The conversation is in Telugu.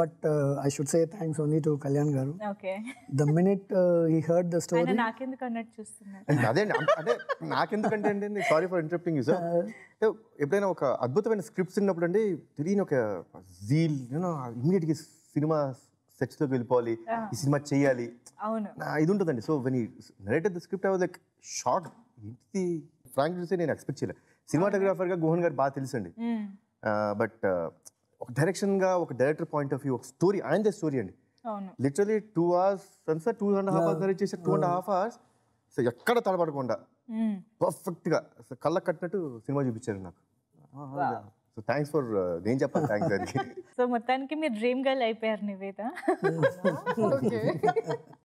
But I should say thanks only to Kalyan garu okay the minute he heard the ఆయన స్టోరీ నాకెందుకు అన్నట్టు చూస్తున్నారు అదే అండి అంటే నాకెందుకంటే అండి sorry for interrupting you sir అంటే ఎప్పుడైనా ఒక అద్భుతమైన స్క్రిప్ట్స్ ఉన్నప్పుడు అండి తెలియని ఒక జీల్ యూనో ఇమీడియట్గా సినిమా సెట్స్లోకి వెళ్ళిపోవాలి ఈ సినిమా చేయాలి అవును నా ఇది ఉంటుందండి so when narrated the script I was like shock ఏంటిది ఫ్రాంక్ చూస్తే నేను ఎక్స్పెక్ట్ చేయలేదు సినిమాటోగ్రాఫర్గా గోహన్ గారు బాగా తెలుసండి మ్మ్. బట్ ఒక డైరెక్షన్గా ఒక డైరెక్టర్ పాయింట్ ఆఫ్ వ్యూ ఒక స్టోరీ ఆయనదే స్టోరీ అండి అవును literally two hours sir two and half hours narrate చేసే two and half hours so ఎక్కడ తడబడకుండా మ్మ్. పర్ఫెక్ట్గా కళ్ళ కట్టినట్టు సినిమా చూపించారు నాకు సో థ్యాంక్స్ ఫర్ నేను చెప్పాలి థ్యాంక్స్ దానికి సో మొత్తానికి మీరు డ్రీమ్ గర్ల్ అయిపోయారు నివేద